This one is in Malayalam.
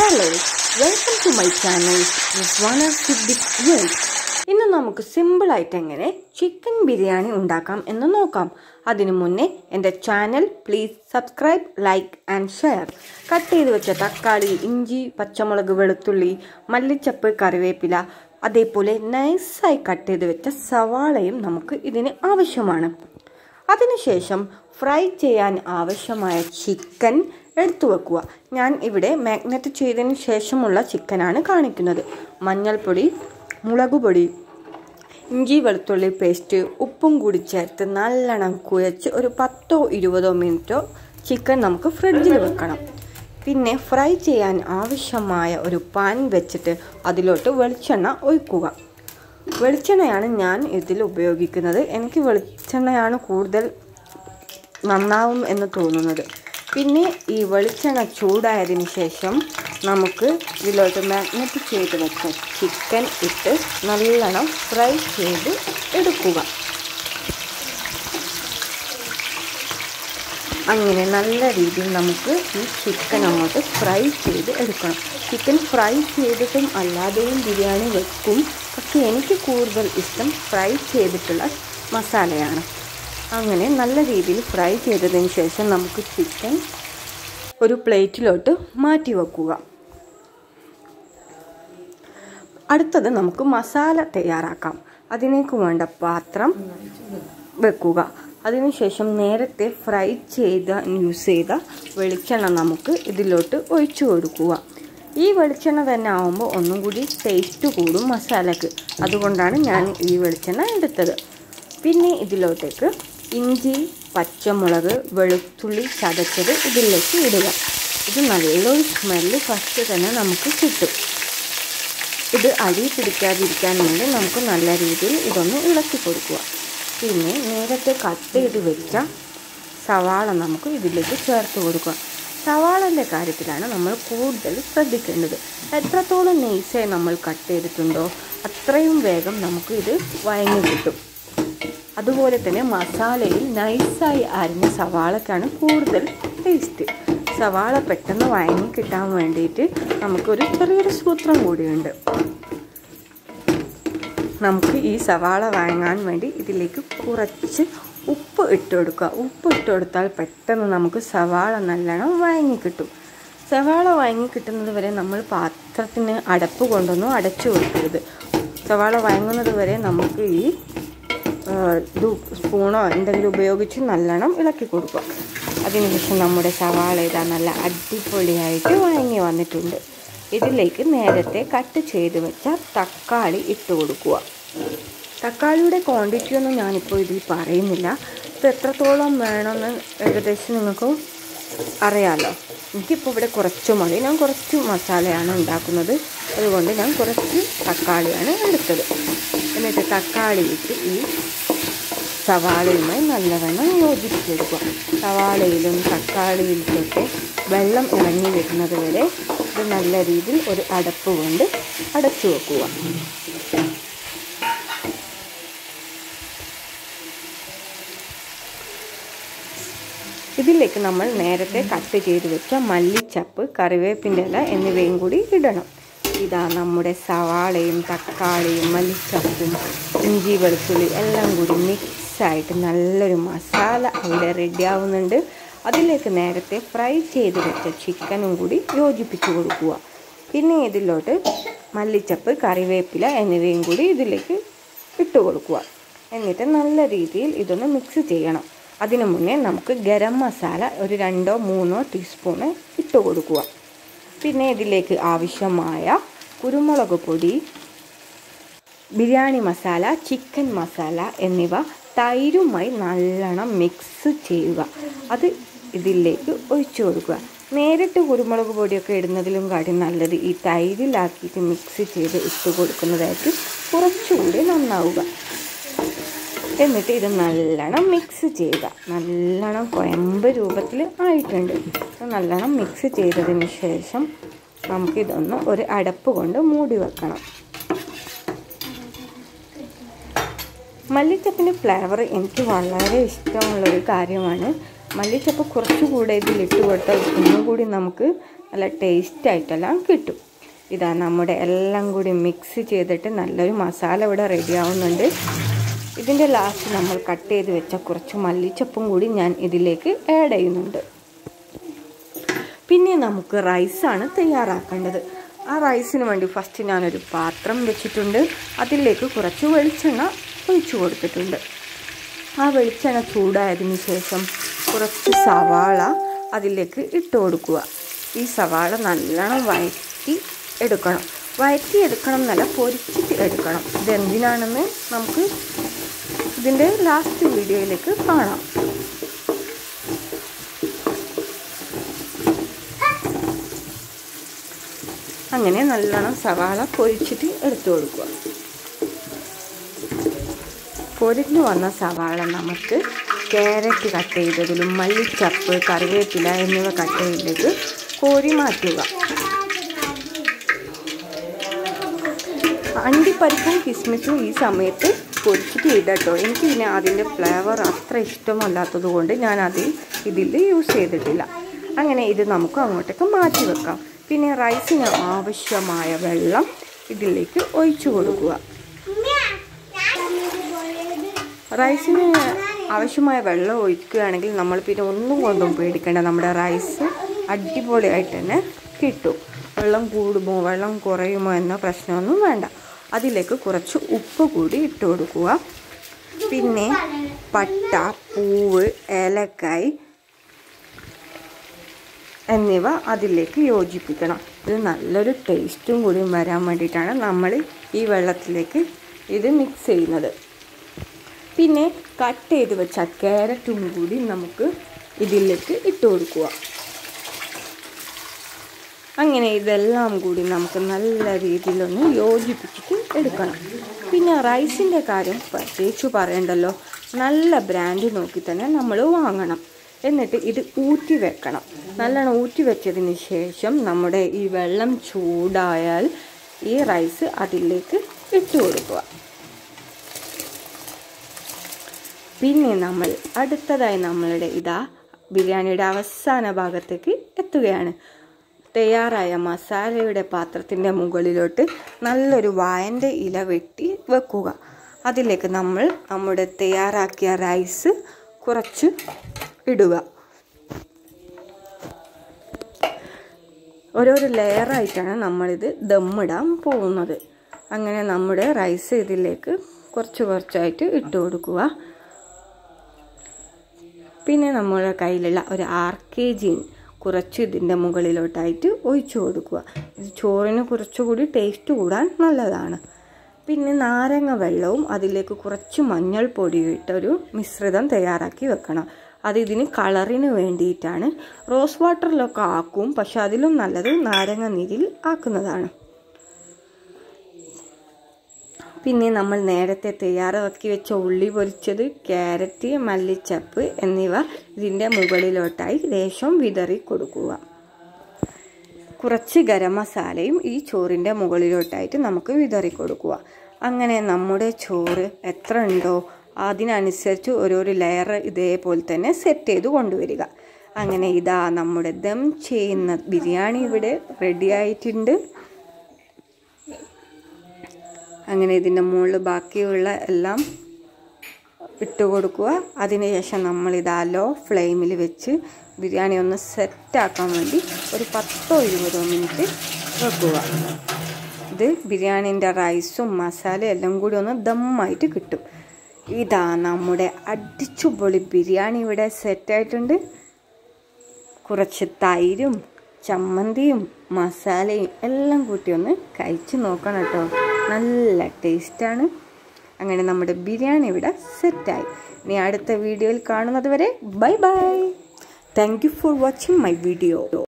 hello welcome to my channel world ഇന്ന് നമുക്ക് സിമ്പിളായിട്ട് എങ്ങനെ ചിക്കൻ ബിരിയാണി ഉണ്ടാക്കാം എന്ന് നോക്കാം അതിനു മുന്നേ എൻ്റെ channel please subscribe like and share cut ചെയ്ത് വെച്ച തക്കാളി ഇഞ്ചി പച്ചമുളക് വെളുത്തുള്ളി മല്ലിച്ചപ്പ് കറിവേപ്പില അതേപോലെ നൈസായി കട്ട് ചെയ്ത് വെച്ച സവാളയും നമുക്ക് ഇതിന് ആവശ്യമാണ് അതിനുശേഷം ഫ്രൈ ചെയ്യാൻ ആവശ്യമായ ചിക്കൻ എടുത്തു വെക്കുക ഞാൻ ഇവിടെ മാഗ്നറ്റ് ചെയ്തതിന് ശേഷമുള്ള ചിക്കനാണ് കാണിക്കുന്നത് മഞ്ഞൾപ്പൊടി മുളക് പൊടി ഇഞ്ചി വെളുത്തുള്ളി പേസ്റ്റ് ഉപ്പും കൂടി ചേർത്ത് നല്ലോണം കുഴച്ച് ഒരു പത്തോ ഇരുപതോ മിനിറ്റോ ചിക്കൻ നമുക്ക് ഫ്രിഡ്ജിൽ വെക്കണം പിന്നെ ഫ്രൈ ചെയ്യാൻ ആവശ്യമായ ഒരു പാൻ വെച്ചിട്ട് അതിലോട്ട് വെളിച്ചെണ്ണ ഒഴിക്കുക വെളിച്ചെണ്ണയാണ് ഞാൻ ഇതിൽ ഉപയോഗിക്കുന്നത് എനിക്ക് വെളിച്ചെണ്ണയാണ് കൂടുതൽ നന്നാവും എന്ന് തോന്നുന്നത് പിന്നെ ഈ വെളിച്ചെണ്ണ ചൂടായതിന് ശേഷം നമുക്ക് ഇതിലോട്ട് മാഗ്നറ്റ് ചെയ്ത് വെച്ച ചിക്കൻ ഇട്ട് നല്ലോണം ഫ്രൈ ചെയ്ത് എടുക്കുക അങ്ങനെ നല്ല രീതിയിൽ നമുക്ക് ഈ ചിക്കൻ അങ്ങോട്ട് ഫ്രൈ ചെയ്ത് എടുക്കണം ചിക്കൻ ഫ്രൈ ചെയ്തിട്ടും അല്ലാതെയും ബിരിയാണി വെക്കും പക്ഷേ എനിക്ക് കൂടുതൽ ഇഷ്ടം ഫ്രൈ ചെയ്തിട്ടുള്ള മസാലയാണ് അങ്ങനെ നല്ല രീതിയിൽ ഫ്രൈ ചെയ്തതിന് ശേഷം നമുക്ക് ചിക്കൻ ഒരു പ്ലേറ്റിലോട്ട് മാറ്റി വെക്കുക അടുത്തത് നമുക്ക് മസാല തയ്യാറാക്കാം അതിനേക്ക് വേണ്ട പാത്രം വെക്കുക അതിനുശേഷം നേരത്തെ ഫ്രൈ ചെയ്ത യൂസ് ചെയ്ത വെളിച്ചെണ്ണ നമുക്ക് ഇതിലോട്ട് ഒഴിച്ചു കൊടുക്കുക ഈ വെളിച്ചെണ്ണ തന്നെ ആവുമ്പോൾ ഒന്നും കൂടി ടേസ്റ്റ് കൂടും മസാലക്ക് അതുകൊണ്ടാണ് ഞാൻ ഈ വെളിച്ചെണ്ണ എടുത്തത് പിന്നെ ഇതിലോട്ടേക്ക് ഇഞ്ചി പച്ചമുളക് വെളുത്തുള്ളി ചതച്ചത് ഇതിലേക്ക് ഇടുക ഇത് നല്ലൊരു സ്മെല്ല് ഫസ്റ്റ് തന്നെ നമുക്ക് കിട്ടും ഇത് അടി പിടിക്കാതിരിക്കാൻ വേണ്ടി നമുക്ക് നല്ല രീതിയിൽ ഇതൊന്ന് ഇളക്കി കൊടുക്കുക പിന്നെ നേരത്തെ കട്ട് ചെയ്ത് വെച്ച സവാള നമുക്ക് ഇതിലേക്ക് ചേർത്ത് കൊടുക്കുക സവാളൻ്റെ കാര്യത്തിലാണ് നമ്മൾ കൂടുതൽ ശ്രദ്ധിക്കേണ്ടത് എത്രത്തോളം നെയ്സായി നമ്മൾ കട്ട് ചെയ്തിട്ടുണ്ടോ അത്രയും വേഗം നമുക്ക് ഇത് വഴങ്ങി കിട്ടും അതുപോലെ തന്നെ മസാലയിൽ നൈസായി അരിഞ്ഞ സവാളക്കാണ് കൂടുതൽ ടേസ്റ്റ് സവാള പെട്ടെന്ന് വഴങ്ങി കിട്ടാൻ വേണ്ടിയിട്ട് നമുക്കൊരു ചെറിയൊരു സൂത്രം കൂടിയുണ്ട് നമുക്ക് ഈ സവാള വഴങ്ങാൻ വേണ്ടി ഇതിലേക്ക് കുറച്ച് ഉപ്പ് ഇട്ട് കൊടുക്കുക ഉപ്പ് ഇട്ട് കൊടുത്താൽ പെട്ടെന്ന് നമുക്ക് സവാള നല്ലോണം വഴങ്ങി കിട്ടും സവാള വഴങ്ങി കിട്ടുന്നത് വരെ നമ്മൾ പാത്രത്തിന് അടപ്പ് കൊണ്ടൊന്നും അടച്ചു കൊടുക്കരുത് സവാള വഴങ്ങുന്നത് വരെ നമുക്ക് ഈ ഇത് സ്പൂണോ എന്തെങ്കിലും ഉപയോഗിച്ച് നല്ലോണം ഇളക്കി കൊടുക്കുക അതിനുശേഷം നമ്മുടെ സവാള ഇതാ നല്ല അടിപൊളിയായിട്ട് വഴങ്ങി വന്നിട്ടുണ്ട് ഇതിലേക്ക് നേരത്തെ കട്ട് ചെയ്ത് വെച്ച തക്കാളി ഇട്ട് കൊടുക്കുക തക്കാളിയുടെ ക്വാണ്ടിറ്റി ഒന്നും ഞാനിപ്പോൾ ഇതിൽ പറയുന്നില്ല ഇത് എത്രത്തോളം വേണമെന്ന് ഏകദേശം നിങ്ങൾക്ക് അറിയാമല്ലോ എനിക്കിപ്പോൾ ഇവിടെ കുറച്ച് മതി ഞാൻ കുറച്ച് മസാലയാണ് ഉണ്ടാക്കുന്നത് അതുകൊണ്ട് ഞാൻ കുറച്ച് തക്കാളിയാണ് എടുത്തത് എന്നിട്ട് തക്കാളി ഇട്ട് ഈ സവാളയുമായി നല്ലവണ്ണം യോജിപ്പിച്ചെടുക്കുക സവാളയിലും തക്കാളിയിലൊക്കെ വെള്ളം ഇറങ്ങി വരുന്നത് വരെ ഇത് നല്ല രീതിയിൽ ഒരു അടപ്പ് കൊണ്ട് അടച്ചു വെക്കുക ഇതിലേക്ക് നമ്മൾ നേരത്തെ കട്ട് ചെയ്ത് വെച്ച മല്ലിച്ചപ്പ് കറിവേപ്പിൻ്റെ ഇല എന്നിവയും കൂടി ഇടണം ഇതാ നമ്മുടെ സവാളയും തക്കാളിയും മല്ലിച്ചപ്പും ഇഞ്ചി വെളുത്തുള്ളി എല്ലാം കൂടി മിക്സായിട്ട് നല്ലൊരു മസാല അവിടെ റെഡി ആവുന്നുണ്ട് അതിലേക്ക് നേരത്തെ ഫ്രൈ ചെയ്ത് വെച്ച ചിക്കനും കൂടി യോജിപ്പിച്ച് കൊടുക്കുക പിന്നെ ഇതിലോട്ട് മല്ലിച്ചപ്പ് കറിവേപ്പില എന്നിവയും കൂടി ഇതിലേക്ക് ഇട്ട് കൊടുക്കുക എന്നിട്ട് നല്ല രീതിയിൽ ഇതൊന്ന് മിക്സ് ചെയ്യണം അതിനു മുന്നേ നമുക്ക് ഗരം മസാല ഒരു രണ്ടോ മൂന്നോ ടീസ്പൂണ് ഇട്ട് കൊടുക്കുക പിന്നെ ഇതിലേക്ക് ആവശ്യമായ കുരുമുളക് പൊടി ബിരിയാണി മസാല ചിക്കൻ മസാല എന്നിവ തൈരുമായി നല്ലോണം മിക്സ് ചെയ്യുക അത് ഇതിലേക്ക് ഒഴിച്ചു കൊടുക്കുക നേരിട്ട് കുരുമുളക് പൊടിയൊക്കെ ഇടുന്നതിലും കാട്ടി നല്ലത് ഈ തൈരിലാക്കിയിട്ട് മിക്സ് ചെയ്ത് ഇട്ട് കൊടുക്കുന്നതായിരിക്കും കുറച്ചുകൂടി നന്നാവുക എന്നിട്ട് ഇത് നല്ലോണം മിക്സ് ചെയ്യുക നല്ലോണം കുഴമ്പ് രൂപത്തിൽ ആയിട്ടുണ്ട് നല്ലോണം മിക്സ് ചെയ്തതിന് ശേഷം നമുക്കിതൊന്ന് ഒരു അടപ്പ് കൊണ്ട് മൂടി വെക്കണം മല്ലിച്ചപ്പിൻ്റെ ഫ്ലേവർ എനിക്ക് വളരെ ഇഷ്ടമുള്ളൊരു കാര്യമാണ് മല്ലിച്ചപ്പ് കുറച്ചുകൂടെ ഇതിലിട്ട് കൊടുത്താൽ ഒന്നുകൂടി നമുക്ക് നല്ല ടേസ്റ്റായിട്ടെല്ലാം കിട്ടും ഇതാ നമ്മുടെ എല്ലാം കൂടി മിക്സ് ചെയ്തിട്ട് നല്ലൊരു മസാല ഇവിടെ റെഡി ആവുന്നുണ്ട് ഇതിൻ്റെ ലാസ്റ്റ് നമ്മൾ കട്ട് ചെയ്ത് വെച്ച കുറച്ച് മല്ലിച്ചപ്പും കൂടി ഞാൻ ഇതിലേക്ക് ആഡ് ചെയ്യുന്നുണ്ട് പിന്നെ നമുക്ക് റൈസാണ് തയ്യാറാക്കേണ്ടത് ആ റൈസിന് വേണ്ടി ഫസ്റ്റ് ഞാനൊരു പാത്രം വെച്ചിട്ടുണ്ട് അതിലേക്ക് കുറച്ച് വെളിച്ചെണ്ണ ഒഴിച്ചു കൊടുത്തിട്ടുണ്ട് ആ വെളിച്ചെണ്ണ ചൂടായതിന് ശേഷം കുറച്ച് സവാള അതിലേക്ക് ഇട്ട് കൊടുക്കുക ഈ സവാള നല്ലോണം വഴറ്റി എടുക്കണം വഴറ്റി എടുക്കണം എന്നല്ല പൊരിച്ചിട്ട് എടുക്കണം ഇതെന്തിനാണെന്ന് നമുക്ക് ഇതിൻ്റെ ലാസ്റ്റ് വീഡിയോയിലേക്ക് കാണാം അങ്ങനെ നല്ലോണം സവാള പൊരിച്ചിട്ട് എടുത്തു കൊടുക്കുക പൊരിഞ്ഞു വന്ന സവാള നമുക്ക് ക്യാരറ്റ് കട്ട് ചെയ്തതിലും മല്ലിച്ചപ്പ് കറിവേപ്പില എന്നിവ കട്ട് ചെയ്തിട്ട് കോരി മാറ്റുക അണ്ടിപ്പരിപ്പും കിസ്മിസും ഈ സമയത്ത് പൊരിച്ചിട്ട് ഇടട്ടോ എനിക്ക് പിന്നെ അതിൻ്റെ ഫ്ലേവർ അത്ര ഇഷ്ടമല്ലാത്തത് കൊണ്ട് ഞാൻ അതിൽ ഇതിൽ യൂസ് ചെയ്തിട്ടില്ല അങ്ങനെ ഇത് നമുക്ക് അങ്ങോട്ടേക്ക് മാറ്റി വെക്കാം പിന്നെ റൈസിന് ആവശ്യമായ വെള്ളം ഇതിലേക്ക് ഒഴിച്ചു കൊടുക്കുക റൈസിന് ആവശ്യമായ വെള്ളം ഒഴിക്കുകയാണെങ്കിൽ നമ്മൾ പിന്നെ ഒന്നും കൊണ്ടും പേടിക്കേണ്ട നമ്മുടെ റൈസ് അടിപൊളിയായിട്ട് തന്നെ കിട്ടും വെള്ളം കൂടുമോ വെള്ളം കുറയുമോ എന്ന പ്രശ്നമൊന്നും വേണ്ട അതിലേക്ക് കുറച്ച് ഉപ്പ് കൂടി ഇട്ട് കൊടുക്കുക പിന്നെ പട്ട പൂവ് ഏലക്കായ് എന്നിവ അതിലേക്ക് യോജിപ്പിക്കണം ഇത് നല്ലൊരു ടേസ്റ്റും കൂടി വരാൻ വേണ്ടിയിട്ടാണ് നമ്മൾ ഈ വെള്ളത്തിലേക്ക് ഇത് മിക്സ് ചെയ്യുന്നത് പിന്നെ കട്ട് ചെയ്ത് വെച്ച ക്യാരറ്റും കൂടി നമുക്ക് ഇതിലേക്ക് ഇട്ട് കൊടുക്കുക അങ്ങനെ ഇതെല്ലാം കൂടി നമുക്ക് നല്ല രീതിയിലൊന്ന് യോജിപ്പിച്ചിട്ട് എടുക്കണം പിന്നെ റൈസിൻ്റെ കാര്യം പ്രത്യേകിച്ച് പറയണ്ടല്ലോ നല്ല ബ്രാൻഡ് നോക്കി തന്നെ നമ്മൾ വാങ്ങണം എന്നിട്ട് ഇത് ഊറ്റി വെക്കണം നല്ലോണം ഊറ്റി വെച്ചതിന് ശേഷം നമ്മുടെ ഈ വെള്ളം ചൂടായാൽ ഈ റൈസ് അതിലേക്ക് ഇട്ട് കൊടുക്കുക പിന്നെ നമ്മൾ അടുത്തതായി നമ്മളുടെ ഇതാ ബിരിയാണിയുടെ അവസാന ഭാഗത്തേക്ക് എത്തുകയാണ് തയ്യാറായ മസാലയുടെ പാത്രത്തിൻ്റെ മുകളിലോട്ട് നല്ലൊരു വായൻ്റെ ഇല വെട്ടി വെക്കുക അതിലേക്ക് നമ്മൾ നമ്മുടെ തയ്യാറാക്കിയ റൈസ് കുറച്ച് ഇടുക ഓരോരോ ലെയറായിട്ടാണ് നമ്മളിത് ദമ്മിടാൻ പോകുന്നത് അങ്ങനെ നമ്മുടെ റൈസ് ഇതിലേക്ക് കുറച്ച് കുറച്ചായിട്ട് ഇട്ട് കൊടുക്കുക പിന്നെ നമ്മുടെ കയ്യിലുള്ള ഒരു ആർ കെ ജി കുറച്ച് ഇതിൻ്റെ മുകളിലോട്ടായിട്ട് ഒഴിച്ചു കൊടുക്കുക ഇത് ചോറിന് കുറച്ചുകൂടി ടേസ്റ്റ് കൂടാൻ നല്ലതാണ് പിന്നെ നാരങ്ങ വെള്ളവും അതിലേക്ക് കുറച്ച് മഞ്ഞൾപ്പൊടി ഇട്ടൊരു മിശ്രിതം തയ്യാറാക്കി വെക്കണം അത് ഇതിന് കളറിന് വേണ്ടിയിട്ടാണ് റോസ് വാട്ടറിലൊക്കെ ആക്കും പക്ഷെ അതിലും നല്ലത് നാരങ്ങ നീരിൽ ആക്കുന്നതാണ് പിന്നെ നമ്മൾ നേരത്തെ തയ്യാറാക്കി വെച്ച ഉള്ളി പൊരിച്ചത് ക്യാരറ്റ് മല്ലിച്ചപ്പ് എന്നിവ ഇതിൻ്റെ മുകളിലോട്ടായി ലേശം വിതറി കൊടുക്കുക കുറച്ച് ഗരം മസാലയും ഈ ചോറിൻ്റെ മുകളിലോട്ടായിട്ട് നമുക്ക് വിതറി കൊടുക്കുക അങ്ങനെ നമ്മുടെ ചോറ് എത്ര ഉണ്ടോ അതിനനുസരിച്ച് ഓരോരോ ലെയർ ഇതേപോലെ തന്നെ സെറ്റ് ചെയ്ത് കൊണ്ടുവരിക അങ്ങനെ ഇതാ നമ്മുടെ ദം ചെയ്യുന്ന ബിരിയാണി ഇവിടെ റെഡി ആയിട്ടുണ്ട് അങ്ങനെ ഇതിൻ്റെ മുകളിൽ ബാക്കിയുള്ള എല്ലാം ഇട്ട് കൊടുക്കുക അതിനുശേഷം നമ്മളിതാ ലോ ഫ്ലെയിമിൽ വെച്ച് ബിരിയാണി ഒന്ന് സെറ്റാക്കാൻ വേണ്ടി ഒരു പത്തോ ഇരുപതോ മിനിറ്റ് വെക്കുക ഇത് ബിരിയാണീൻ്റെ റൈസും മസാലയും എല്ലാം കൂടി ഒന്ന് ദമ്മായിട്ട് കിട്ടും ഇതാ നമ്മുടെ അടിച്ചുപൊളി ബിരിയാണി ഇവിടെ സെറ്റായിട്ടുണ്ട് കുറച്ച് തൈരും ചമ്മന്തിയും മസാലയും എല്ലാം കൂട്ടി ഒന്ന് കഴിച്ച് നോക്കണം കേട്ടോ നല്ല ടേസ്റ്റാണ് അങ്ങനെ നമ്മുടെ ബിരിയാണി ഇവിടെ സെറ്റായി ഇനി അടുത്ത വീഡിയോയിൽ കാണുന്നത് വരെ bye bye thank you for watching my video